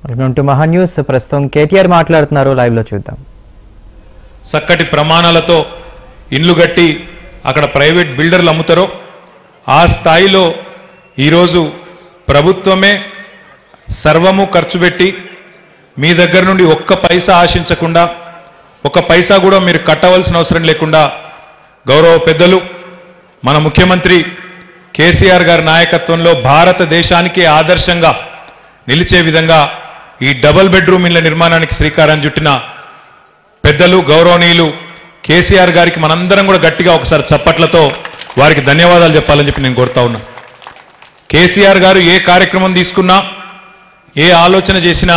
welcome to మహా news ప్రస్తుతం కేటీఆర్ మాట్లాడుతున్నారు లైవ్ లో చూద్దాం చక్కటి ప్రమాణాలతో ఇండ్లు కట్టి అక్కడ ప్రైవేట్ బిల్డర్లు అమ్ముతారో ఆ స్థాయిలో ఈరోజు ప్రభుత్వమే సర్వము ఖర్చు పెట్టి మీ దగ్గర నుండి ఒక్క పైసా ఆశించకుండా ఒక్క పైసా కూడా మీరు కట్టవలసిన అవసరం లేకుండా గౌరవ పెద్దలు మన ముఖ్యమంత్రి కేసీఆర్ గారి నాయకత్వంలో భారతదేశానికి ఆదర్శంగా నిలిచే విధంగా ఈ డబుల్ బెడ్రూమ్ ఇళ్ల నిర్మాణానికి శ్రీకారం చుట్టిన పెద్దలు గౌరవనీయులు కేసీఆర్ గారికి మనందరం కూడా గట్టిగా ఒకసారి చప్పట్లతో వారికి ధన్యవాదాలు చెప్పాలని చెప్పి నేను కోరుతా ఉన్నా కేసీఆర్ గారు ఏ కార్యక్రమం తీసుకున్నా ఏ ఆలోచన చేసినా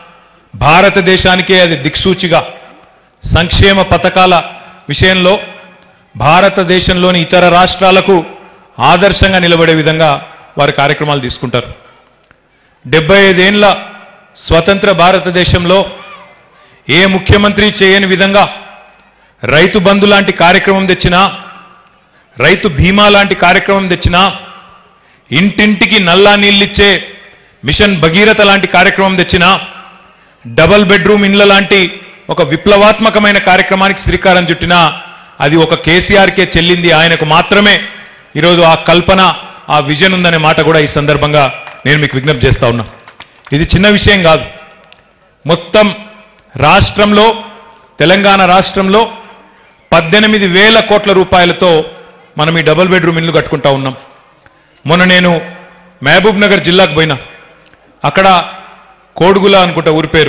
భారతదేశానికే అది దిక్సూచిగా సంక్షేమ పథకాల విషయంలో భారతదేశంలోని ఇతర రాష్ట్రాలకు ఆదర్శంగా నిలబడే విధంగా వారి కార్యక్రమాలు తీసుకుంటారు డెబ్బై ఐదేండ్ల స్వతంత్ర భారతదేశంలో ఏ ముఖ్యమంత్రి చేయని విధంగా రైతు బంధు లాంటి కార్యక్రమం తెచ్చినా రైతు బీమా లాంటి కార్యక్రమం తెచ్చినా ఇంటింటికి నల్లా నీళ్ళిచ్చే మిషన్ భగీరథ లాంటి కార్యక్రమం తెచ్చినా డబల్ బెడ్రూమ్ ఇండ్ల లాంటి ఒక విప్లవాత్మకమైన కార్యక్రమానికి శ్రీకారం చుట్టినా అది ఒక కేసీఆర్కే చెల్లింది ఆయనకు మాత్రమే ఈరోజు ఆ కల్పన ఆ విజన్ ఉందనే మాట కూడా ఈ సందర్భంగా నేను మీకు విజ్ఞప్తి చేస్తా ఉన్నా ఇది చిన్న విషయం కాదు మొత్తం రాష్ట్రంలో తెలంగాణ రాష్ట్రంలో పద్దెనిమిది వేల కోట్ల రూపాయలతో మనం ఈ డబుల్ బెడ్రూమ్ ఇల్లు కట్టుకుంటా ఉన్నాం మొన్న నేను మహబూబ్ నగర్ జిల్లాకు పోయినా అక్కడ కోడుగుల అనుకుంటా ఊరి పేరు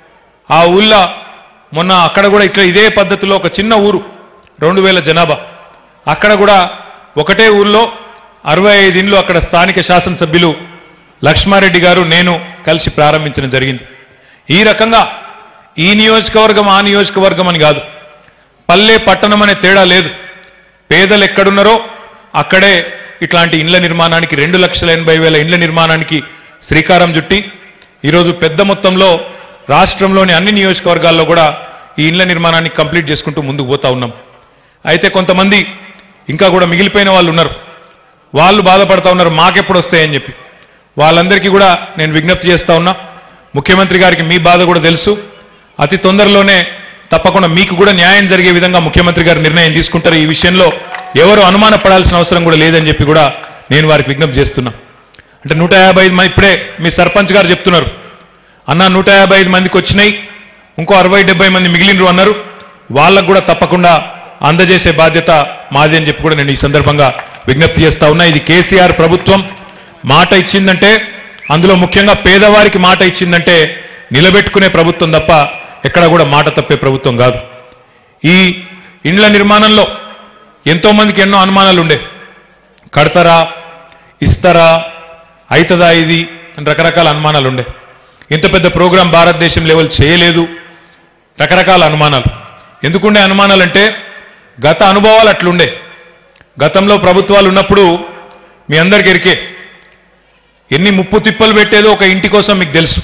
ఆ ఊళ్ళో మొన్న అక్కడ కూడా ఇట్లా ఇదే పద్ధతిలో ఒక చిన్న ఊరు రెండు వేల జనాభా అక్కడ కూడా ఒకటే ఊర్లో అరవై ఐదు ఇండ్లు అక్కడ స్థానిక శాసనసభ్యులు లక్ష్మారెడ్డి గారు నేను కలిసి ప్రారంభించడం జరిగింది ఈ రకంగా ఈ నియోజకవర్గం ఆ నియోజకవర్గం అని కాదు పల్లె పట్టణం అనే తేడా లేదు పేదలు ఎక్కడున్నారో అక్కడే ఇట్లాంటి ఇండ్ల నిర్మాణానికి రెండు లక్షల ఎనభై వేల ఇండ్ల నిర్మాణానికి శ్రీకారం చుట్టి ఈరోజు పెద్ద మొత్తంలో రాష్ట్రంలోని అన్ని నియోజకవర్గాల్లో కూడా ఈ ఇండ్ల నిర్మాణాన్ని కంప్లీట్ చేసుకుంటూ ముందుకు పోతా ఉన్నాం అయితే కొంతమంది ఇంకా కూడా మిగిలిపోయిన వాళ్ళు ఉన్నారు వాళ్ళు బాధపడతా ఉన్నారు మాకెప్పుడు వస్తాయని చెప్పి వాళ్ళందరికీ కూడా నేను విజ్ఞప్తి చేస్తా ఉన్నా ముఖ్యమంత్రి గారికి మీ బాధ కూడా తెలుసు అతి తొందరలోనే తప్పకుండా మీకు కూడా న్యాయం జరిగే విధంగా ముఖ్యమంత్రి గారు నిర్ణయం తీసుకుంటారు ఈ విషయంలో ఎవరు అనుమానపడాల్సిన అవసరం కూడా లేదని చెప్పి కూడా నేను వారికి విజ్ఞప్తి చేస్తున్నా అంటే నూట యాభై ఐదు మంది ఇప్పుడే మీ సర్పంచ్ గారు చెప్తున్నారు అన్న నూట యాభై ఐదు మందికి వచ్చినాయి ఇంకో అరవై డెబ్బై మంది మిగిలినరు అన్నారు వాళ్ళకు కూడా తప్పకుండా అందజేసే బాధ్యత మాది అని చెప్పి కూడా నేను ఈ సందర్భంగా విజ్ఞప్తి చేస్తా ఉన్నా ఇది కేసీఆర్ ప్రభుత్వం మాట ఇచ్చిందంటే అందులో ముఖ్యంగా పేదవారికి మాట ఇచ్చిందంటే నిలబెట్టుకునే ప్రభుత్వం తప్ప ఎక్కడ కూడా మాట తప్పే ప్రభుత్వం కాదు ఈ ఇండ్ల నిర్మాణంలో ఎంతో మందికి ఎన్నో అనుమానాలు ఉండే కడతారా ఇస్తారా అవుతుందా ఇది అని రకరకాల అనుమానాలు ఉండే ఇంత పెద్ద ప్రోగ్రాం భారతదేశం లెవెల్ చేయలేదు రకరకాల అనుమానాలు ఎందుకుండే అనుమానాలంటే గత అనుభవాలు అట్లుండే గతంలో ప్రభుత్వాలు ఉన్నప్పుడు మీ అందరికి ఎరికే ఎన్ని ముప్పు తిప్పలు పెట్టేదో ఒక ఇంటి కోసం మీకు తెలుసు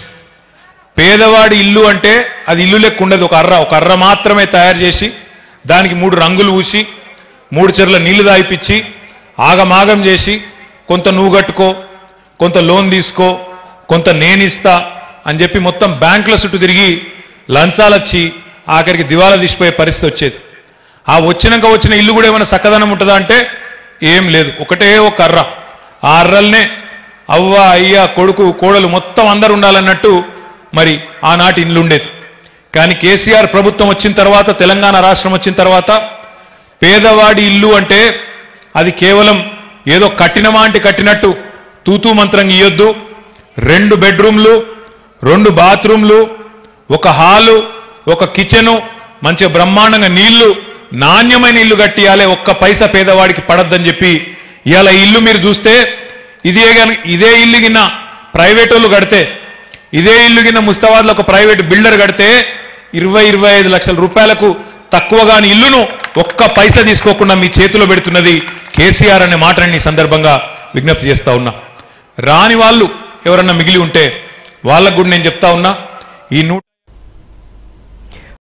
పేదవాడి ఇల్లు అంటే అది ఇల్లు లెక్క ఉండదు ఒక అర్ర ఒక అర్ర మాత్రమే తయారు చేసి దానికి మూడు రంగులు పూసి మూడు చెర్ల నీళ్లు దాయిపిచ్చి ఆగమాగం చేసి కొంత నువ్వు కట్టుకో కొంత లోన్ తీసుకో కొంత నేనిస్తా అని చెప్పి మొత్తం బ్యాంకుల చుట్టూ తిరిగి లంచాలొచ్చి ఆఖరికి దివాలా తీసిపోయే పరిస్థితి వచ్చేది ఆ వచ్చినాక వచ్చిన ఇల్లు కూడా ఏమైనా చక్కదనం ఉంటుందా అంటే ఏం లేదు ఒకటే ఒక అర్ర ఆ అర్రల్నే అవ్వ అయ్య కొడుకు కోడలు మొత్తం అందరు ఉండాలన్నట్టు మరి ఆనాటి ఇల్లు ఉండేది కానీ కేసీఆర్ ప్రభుత్వం వచ్చిన తర్వాత తెలంగాణ రాష్ట్రం వచ్చిన తర్వాత పేదవాడి ఇల్లు అంటే అది కేవలం ఏదో కట్టినమా అంటే కట్టినట్టు తూతూ మంత్రం ఇయ్యొద్దు రెండు బెడ్రూమ్లు రెండు బాత్రూమ్లు ఒక హాలు ఒక కిచెను మంచి బ్రహ్మాండంగా నీళ్లు నాణ్యమైన ఇల్లు కట్టియాలే ఒక్క పైసా పేదవాడికి పడద్దని చెప్పి ఇవాళ ఇల్లు మీరు చూస్తే ఇదే గన- ఇదే ఇల్లు గిన్న ప్రైవేట్ వాళ్ళు కడితే ఇదే ఇల్లు కింద ముస్తాబాద్లో ఒక ప్రైవేట్ బిల్డర్ కడితే ఇరవై ఇరవై ఐదు లక్షల రూపాయలకు తక్కువగాని ఇల్లును ఒక్క పైసా తీసుకోకుండా మీ చేతిలో పెడుతున్నది కేసీఆర్ అనే మాటని ఈ సందర్భంగా విజ్ఞప్తి చేస్తా ఉన్నా రాని వాళ్ళు ఎవరన్నా మిగిలి ఉంటే వాళ్ళకు కూడా నేను చెప్తా ఉన్నా ఈ నూట